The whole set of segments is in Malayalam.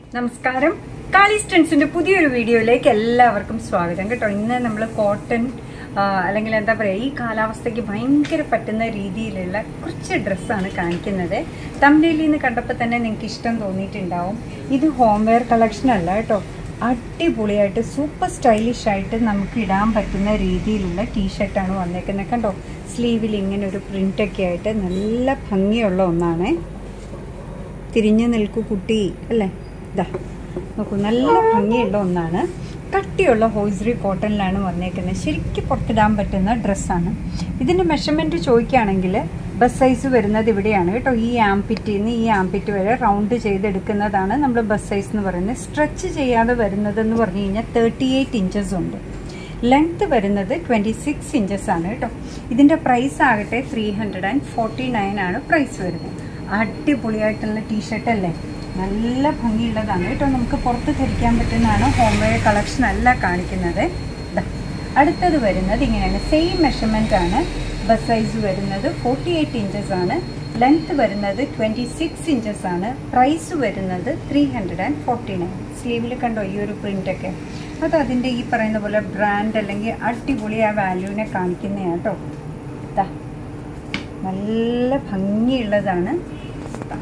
നമസ്കാരം കാളി സ്റ്റൻസിന്റെ പുതിയൊരു വീഡിയോയിലേക്ക് എല്ലാവർക്കും സ്വാഗതം കേട്ടോ ഇന്ന് നമ്മൾ കോട്ടൺ ആ, അല്ലെങ്കിൽ എന്താ പറയുക ഈ കാലാവസ്ഥയ്ക്ക് ഭയങ്കര പറ്റുന്ന രീതിയിലുള്ള കുറച്ച് ഡ്രസ്സാണ് കാണിക്കുന്നത് തമിഴിൽ നിന്ന് കണ്ടപ്പോൾ തന്നെ നിങ്ങൾക്ക് ഇഷ്ടം തോന്നിയിട്ടുണ്ടാവും ഇത് ഹോം വെയർ കളക്ഷൻ അല്ല കേട്ടോ അടിപൊളിയായിട്ട് സൂപ്പർ സ്റ്റൈലിഷ് ആയിട്ട് നമുക്ക് ഇടാൻ പറ്റുന്ന രീതിയിലുള്ള ടീഷർട്ടാണ് വന്നേക്കുന്നത് കണ്ടോ സ്ലീവിൽ ഇങ്ങനെ ഒരു പ്രിൻ്റൊക്കെ ആയിട്ട് നല്ല ഭംഗിയുള്ള ഒന്നാണേ തിരിഞ്ഞു നിൽക്കൂ കുട്ടി അല്ലേ ഇതാ നോക്കൂ നല്ല ഭംഗിയുള്ള ഒന്നാണ് കട്ടിയുള്ള ഹോയ്സറി കോട്ടണിലാണ് വന്നേക്കുന്നത് ശരിക്കും പുറത്തിടാൻ പറ്റുന്ന ഡ്രസ്സാണ് ഇതിൻ്റെ മെഷർമെൻറ്റ് ചോദിക്കുകയാണെങ്കിൽ ബസ് സൈസ് വരുന്നത് ഇവിടെയാണ് കേട്ടോ ഈ ആംപിറ്റിൽ നിന്ന് ഈ ആംപിറ്റ് വരെ റൗണ്ട് ചെയ്തെടുക്കുന്നതാണ് നമ്മൾ ബസ് സൈസ് എന്ന് പറയുന്നത് സ്ട്രെച്ച് ചെയ്യാതെ വരുന്നതെന്ന് പറഞ്ഞു കഴിഞ്ഞാൽ തേർട്ടി എയ്റ്റ് ഇഞ്ചസ് ഉണ്ട് ലെങ്ത് വരുന്നത് ട്വൻറ്റി സിക്സ് ഇഞ്ചസ് ആണ് കേട്ടോ ഇതിൻ്റെ പ്രൈസ് ആകട്ടെ three hundred and forty nine ആണ് പ്രൈസ് വരുന്നത് അടിപൊളിയായിട്ടുള്ള ടീഷർട്ട് അല്ലേ നല്ല ഭംഗിയുള്ളതാണ് കേട്ടോ നമുക്ക് പുറത്ത് ധരിക്കാൻ പറ്റുന്നതാണ് ഹോം വെയർ കളക്ഷൻ അല്ല കാണിക്കുന്നത് ദാ. അടുത്തത് വരുന്നത് ഇങ്ങനെയാണ് സെയിം മെഷർമെൻ്റ് ആണ് ബസ് സൈസ് വരുന്നത് ഫോർട്ടി എയ്റ്റ് ഇഞ്ചസ് ആണ് ലെങ്ത് വരുന്നത് ട്വൻറ്റി സിക്സ് ഇഞ്ചസ് ആണ് പ്രൈസ് വരുന്നത് three hundred and forty nine സ്ലീവിൽ കണ്ടോ ഈ ഒരു പ്രിൻ്റൊക്കെ അത് അതിൻ്റെ ഈ പറയുന്ന പോലെ ബ്രാൻഡ് അല്ലെങ്കിൽ അടിപൊളി ആ വാല്യൂവിനെ കാണിക്കുന്നതാണ് കേട്ടോ ദാ. നല്ല ഭംഗിയുള്ളതാണ് ദാ.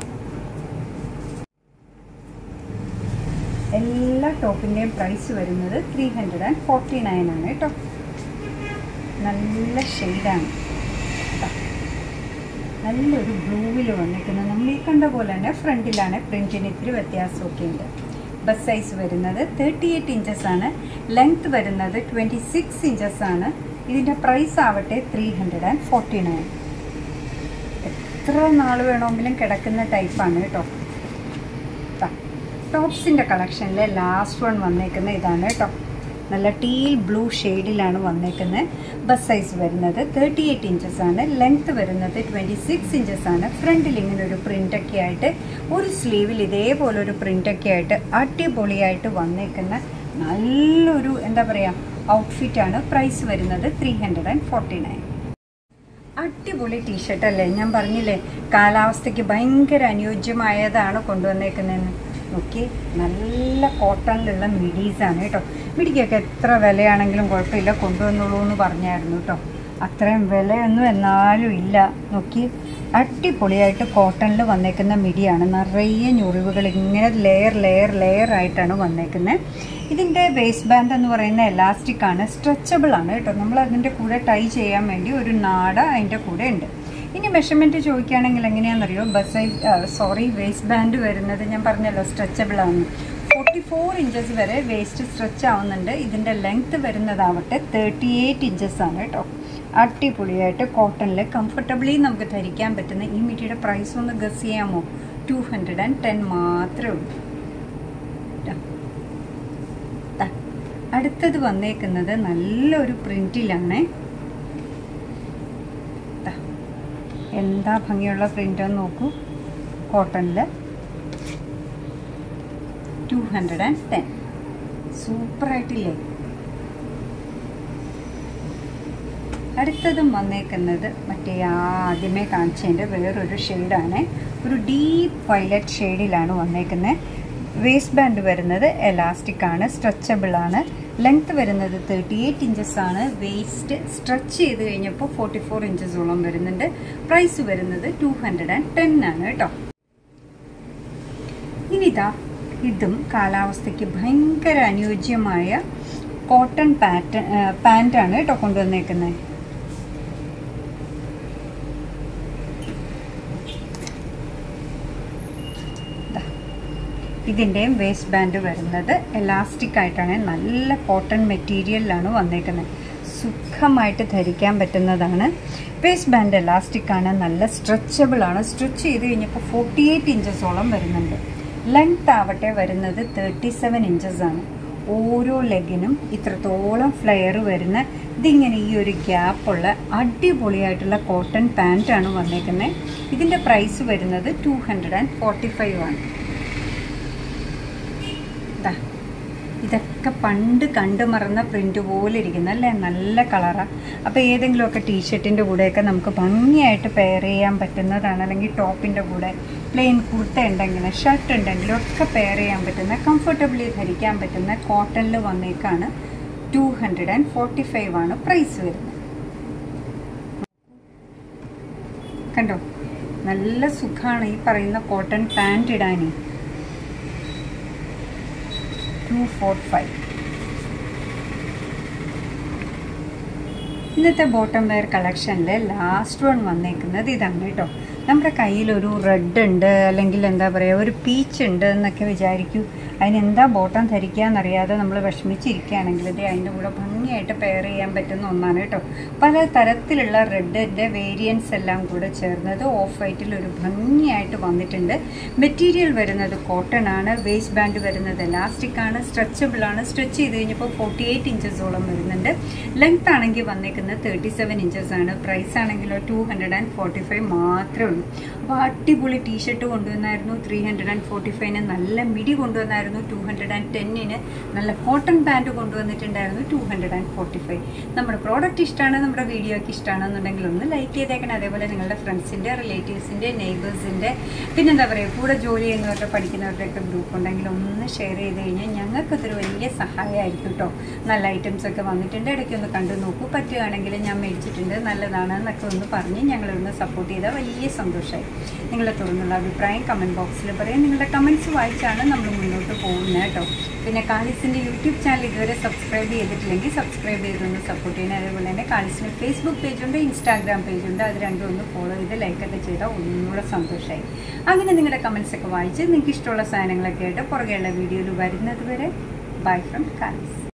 എല്ലാ ടോപ്പിൻ്റെയും പ്രൈസ് വരുന്നത് three hundred and forty nine ആണ് കേട്ടോ നല്ല ഷെയ്ഡാണ് നല്ലൊരു ബ്ലൂവിൽ വന്നിരിക്കുന്നത് നമ്മൾ ഈ കണ്ട പോലെ തന്നെ ഫ്രണ്ടിലാണ് പ്രിൻറ്റിന് ഇത്തിരി വ്യത്യാസമൊക്കെ ഉണ്ട് ബസ് സൈസ് വരുന്നത് തേർട്ടി എയ്റ്റ് ഇഞ്ചസ് ആണ് ലെങ്ത് വരുന്നത് ട്വൻറ്റി സിക്സ് ഇഞ്ചസ് ആണ് ഇതിൻ്റെ പ്രൈസ് ആവട്ടെ three hundred and forty nine എത്ര നാൾ വേണമെങ്കിലും കിടക്കുന്ന ടൈപ്പാണ് കേട്ടോ ദാ, ടോപ്സിൻ്റെ കളക്ഷനിലെ ലാസ്റ്റ് വൺ വന്നേക്കുന്ന ഇതാണ് കേട്ടോ നല്ല ടീൽ ബ്ലൂ ഷെയ്ഡിലാണ് വന്നേക്കുന്നത് ബസ് സൈസ് വരുന്നത് തേർട്ടി എയ്റ്റ് ഇഞ്ചസ് ആണ് ലെങ്ത് വരുന്നത് ട്വൻറ്റി സിക്സ് ഇഞ്ചസ് ആണ് ഫ്രണ്ടിൽ ഇങ്ങനെ ഒരു പ്രിൻ്റൊക്കെ ആയിട്ട് ഒരു സ്ലീവിൽ ഇതേപോലെ ഒരു പ്രിൻ്റൊക്കെ ആയിട്ട് അടിപൊളിയായിട്ട് വന്നേക്കുന്ന നല്ലൊരു എന്താ പറയുക ഔട്ട്ഫിറ്റാണ് പ്രൈസ് വരുന്നത് three hundred and forty nine അടിപൊളി ടീഷർട്ട് അല്ലേ ഞാൻ പറഞ്ഞില്ലേ കാലാവസ്ഥയ്ക്ക് ഭയങ്കര അനുയോജ്യമായതാണ് കൊണ്ടുവന്നേക്കുന്നതെന്ന് നോക്കി നല്ല കോട്ടണിലുള്ള മിഡീസാണ് കേട്ടോ മിഡിക്കൊക്കെ എത്ര വിലയാണെങ്കിലും കുഴപ്പമില്ല കൊണ്ടുവന്നുള്ളൂ എന്ന് പറഞ്ഞായിരുന്നു കേട്ടോ അത്രയും വിലയൊന്നും എന്നാലും ഇല്ല നോക്കി അടിപൊളിയായിട്ട് കോട്ടണിൽ വന്നേക്കുന്ന മിഡിയാണ് നിറയെ ഞൊറിവുകൾ ഇങ്ങനെ ലെയർ ലെയർ ലെയർ ആയിട്ടാണ് വന്നേക്കുന്നത് ഇതിൻ്റെ വേസ്റ്റ് ബാൻഡ് എന്ന് പറയുന്ന എലാസ്റ്റിക് ആണ് സ്ട്രെച്ചബിൾ ആണ് കേട്ടോ നമ്മൾ അതിൻ്റെ കൂടെ ടൈ ചെയ്യാൻ വേണ്ടി ഒരു നാട അതിൻ്റെ കൂടെ ഉണ്ട് ഇനി മെഷർമെൻറ്റ് ചോദിക്കുകയാണെങ്കിൽ എങ്ങനെയാണെന്നറിയോ bust size sorry waist band വരുന്നത് ഞാൻ പറഞ്ഞല്ലോ സ്ട്രെച്ചബിൾ ആണ് ഫോർട്ടി ഫോർ ഇഞ്ചസ് വരെ വേസ്റ്റ് സ്ട്രെച്ച് ആവുന്നുണ്ട് ഇതിൻ്റെ ലെങ്ത് വരുന്നതാവട്ടെ തേർട്ടി എയ്റ്റ് ഇഞ്ചസ് ആണ് കേട്ടോ അടിപൊളിയായിട്ട് കോട്ടണിൽ കംഫർട്ടബിളി നമുക്ക് ധരിക്കാൻ പറ്റുന്ന ഈ മിറ്റിയുടെ പ്രൈസ് ഒന്ന് ഗസ് ചെയ്യാമോ ടു ഹൺഡ്രഡ് ആൻഡ് ടെൻ മാത്രമേ ഉള്ളൂ ട്ടാ. ദാ. അടുത്തത് വന്നേക്കുന്നത് നല്ലൊരു പ്രിന്റിലാണ് എന്താ ഭംഗിയുള്ള പ്രിന്റ് എന്ന് നോക്കൂ കോട്ടണിൽ ടു ഹൺഡ്രഡ് ആൻഡ് ടെൻ സൂപ്പറായിട്ടില്ലേ അടുത്തതും വന്നേക്കുന്നത് മറ്റേ ആ ആദ്യമേ കാണിച്ചതിൻ്റെ വേറൊരു ഷെയ്ഡാണ് ഒരു ഡീപ്പ് വയലറ്റ് ഷെയ്ഡിലാണ് വന്നേക്കുന്നത് വേസ്റ്റ് ബാൻഡ് വരുന്നത് എലാസ്റ്റിക് ആണ് സ്ട്രെച്ചബിൾ ആണ് ലെങ്ത് വരുന്നത് തേർട്ടി എയ്റ്റ് ഇഞ്ചസ് ആണ് വേസ്റ്റ് സ്ട്രെച്ച് ചെയ്ത് കഴിഞ്ഞപ്പോൾ ഫോർട്ടി ഫോർ ഇഞ്ചസോളം വരുന്നുണ്ട് പ്രൈസ് വരുന്നത് ടു ഹൺഡ്രഡ് ആൻഡ് ടെൻ ആണ് കേട്ടോ ഇനിതാ ഇതും കാലാവസ്ഥയ്ക്ക് ഭയങ്കര അനുയോജ്യമായ കോട്ടൺ പാറ്റേൺ പാൻറ്റാണ് കേട്ടോ കൊണ്ടുവന്നേക്കുന്നത് ഇതിൻ്റെയും വേസ്റ്റ് ബാൻഡ് വരുന്നത് എലാസ്റ്റിക് ആയിട്ടാണ് നല്ല കോട്ടൺ മെറ്റീരിയലിലാണ് വന്നേക്കുന്നത് സുഖമായിട്ട് ധരിക്കാൻ പറ്റുന്നതാണ് വേസ്റ്റ് ബാൻഡ് എലാസ്റ്റിക് ആണ് നല്ല സ്ട്രെച്ചബിൾ ആണ് സ്ട്രെച്ച് ചെയ്ത് കഴിഞ്ഞപ്പോൾ ഫോർട്ടി എയ്റ്റ് ഇഞ്ചസോളം വരുന്നുണ്ട് ലെങ്ത് ആവട്ടെ വരുന്നത് തേർട്ടി സെവൻ ഇഞ്ചസ് ആണ് ഓരോ ലെഗിനും ഇത്രത്തോളം ഫ്ലെയർ വരുന്ന ഇതിങ്ങനെ ഈ ഒരു ഗ്യാപ്പുള്ള അടിപൊളിയായിട്ടുള്ള കോട്ടൺ പാൻറ്റാണ് വന്നേക്കുന്നത് ഇതിൻ്റെ പ്രൈസ് വരുന്നത് two hundred and forty five ആണ് ദാ ഇതൊക്കെ പണ്ട് കണ്ടു മറന്ന പ്രിൻ്റ് പോലെ ഇരിക്കുന്ന അല്ലേ നല്ല കളറാണ് അപ്പോൾ ഏതെങ്കിലുമൊക്കെ ടീഷർട്ടിൻ്റെ കൂടെയൊക്കെ നമുക്ക് ഭംഗിയായിട്ട് പെയർ ചെയ്യാൻ പറ്റുന്നതാണ് അല്ലെങ്കിൽ ടോപ്പിൻ്റെ കൂടെ പ്ലെയിൻ കുർത്ത ഉണ്ടെങ്കിൽ ഷർട്ട് ഉണ്ടെങ്കിലും ഒക്കെ പെയർ ചെയ്യാൻ പറ്റുന്ന കംഫർട്ടബിളി ധരിക്കാൻ പറ്റുന്ന കോട്ടണിൽ വന്നേക്കാണ് two hundred and forty five ആണ് പ്രൈസ് വരുന്നത് കണ്ടോ നല്ല സുഖമാണ് ഈ പറയുന്ന കോട്ടൺ പാൻറ് ഇടാനേ ടു ഫോർ ഫൈവ് ഇന്നത്തെ ബോട്ടം വെയർ കളക്ഷനിൽ ലാസ്റ്റ് വൺ വന്നേക്കുന്നത് ഇതാണ് കേട്ടോ നമ്മുടെ കയ്യിലൊരു റെഡ് ഉണ്ട് അല്ലെങ്കിൽ എന്താ പറയുക ഒരു പീച്ച് ഉണ്ട് എന്നൊക്കെ വിചാരിക്കൂ അതിനെന്താ ബോട്ടം ധരിക്കുക എന്നറിയാതെ നമ്മൾ വിഷമിച്ചിരിക്കുകയാണെങ്കിൽ ഇത് അതിൻ്റെ കൂടെ ഭംഗിയായിട്ട് പെയർ ചെയ്യാൻ പറ്റുന്ന ഒന്നാണ് കേട്ടോ പല തരത്തിലുള്ള റെഡിൻ്റെ വേരിയൻസ് എല്ലാം കൂടെ ചേർന്നത് ഓഫ് വൈറ്റിൽ ഒരു ഭംഗിയായിട്ട് വന്നിട്ടുണ്ട് മെറ്റീരിയൽ വരുന്നത് കോട്ടൺ ആണ് വേസ്റ്റ് ബാൻഡ് വരുന്നത് എലാസ്റ്റിക് ആണ് സ്ട്രെച്ചബിൾ ആണ് സ്ട്രെച്ച് ചെയ്ത് കഴിഞ്ഞപ്പോൾ ഫോർട്ടി എയ്റ്റ് ഇഞ്ചസോളം വരുന്നുണ്ട് ലെങ്ത് ആണെങ്കിൽ വന്നേക്കുന്നത് തേർട്ടി സെവൻ ഇഞ്ചസ് ആണ് പ്രൈസ് ആണെങ്കിലോ two hundred and forty five മാത്രമേ ഉള്ളൂ അപ്പോൾ അടിപൊളി ടീഷർട്ട് കൊണ്ടുവന്നായിരുന്നു ത്രീ ഹൺഡ്രഡ് ആൻഡ് ഫോർട്ടി ഫൈവിന് നല്ല മിടി കൊണ്ടുവന്നായിരുന്നു ടു ഹൺഡ്രഡ് ആൻഡ് ടെന്നിന് നല്ല കോട്ടൺ പാൻറ്റ് കൊണ്ടുവന്നിട്ടുണ്ടായിരുന്നു two hundred and forty five നമ്മുടെ പ്രോഡക്റ്റ് ഇഷ്ടമാണ് നമ്മുടെ വീഡിയോ ഒക്കെ ഇഷ്ടമാണെന്നുണ്ടെങ്കിൽ ഒന്ന് ലൈക്ക് ചെയ്തേക്കണം അതേപോലെ നിങ്ങളുടെ ഫ്രണ്ട്സിൻ്റെ റിലേറ്റീവ്സിൻ്റെ നെയ്ബേഴ്സിൻ്റെ പിന്നെന്താ പറയുക കൂടെ ജോലി ചെയ്യുന്നവരുടെ പഠിക്കുന്നവരുടെയൊക്കെ ഗ്രൂപ്പ് ഉണ്ടെങ്കിൽ ഒന്ന് ഷെയർ ചെയ്ത് കഴിഞ്ഞാൽ ഞങ്ങൾക്കതൊരു വലിയ സഹായമായിരിക്കും കേട്ടോ നല്ല ഐറ്റംസ് ഒക്കെ വന്നിട്ടുണ്ട് ഇടയ്ക്ക് ഒന്ന് കണ്ടു നോക്കൂ പറ്റുകയാണെങ്കിൽ ഞാൻ മേടിച്ചിട്ടുണ്ട് നല്ലതാണ് എന്നൊക്കെ ഒന്ന് പറഞ്ഞ് ഞങ്ങളൊന്ന് സപ്പോർട്ട് ചെയ്താൽ വലിയ സന്തോഷമായി നിങ്ങളെ തുടർന്നുള്ള അഭിപ്രായം കമൻറ്റ് ബോക്സിൽ പറയാം നിങ്ങളുടെ കമൻറ്റ്സ് വായിച്ചാണ് നമ്മൾ മുന്നോട്ട് പോകുന്നത് കേട്ടോ പിന്നെ കാളിസിൻ്റെ യൂട്യൂബ് ചാനൽ ഇതുവരെ സബ്സ്ക്രൈബ് ചെയ്തിട്ടില്ലെങ്കിൽ സബ്സ്ക്രൈബ് ചെയ്തൊന്ന് സപ്പോർട്ട് ചെയ്യണം അതേപോലെ തന്നെ കാളിസിന് ഫേസ്ബുക്ക് പേജുണ്ട് ഇൻസ്റ്റാഗ്രാം പേജുണ്ട് അത് രണ്ടും ഒന്ന് ഫോളോ ചെയ്ത് ലൈക്കൊക്കെ ചെയ്താൽ ഒന്നുകൂടെ സന്തോഷമായി അങ്ങനെ നിങ്ങളുടെ കമൻസ് ഒക്കെ വായിച്ച് നിങ്ങൾക്ക് ഇഷ്ടമുള്ള സാധനങ്ങളൊക്കെ ആയിട്ട് പുറകെയുള്ള വീഡിയോയിൽ വരുന്നത് വരെ ബൈ ഫ്രം കാളിസ്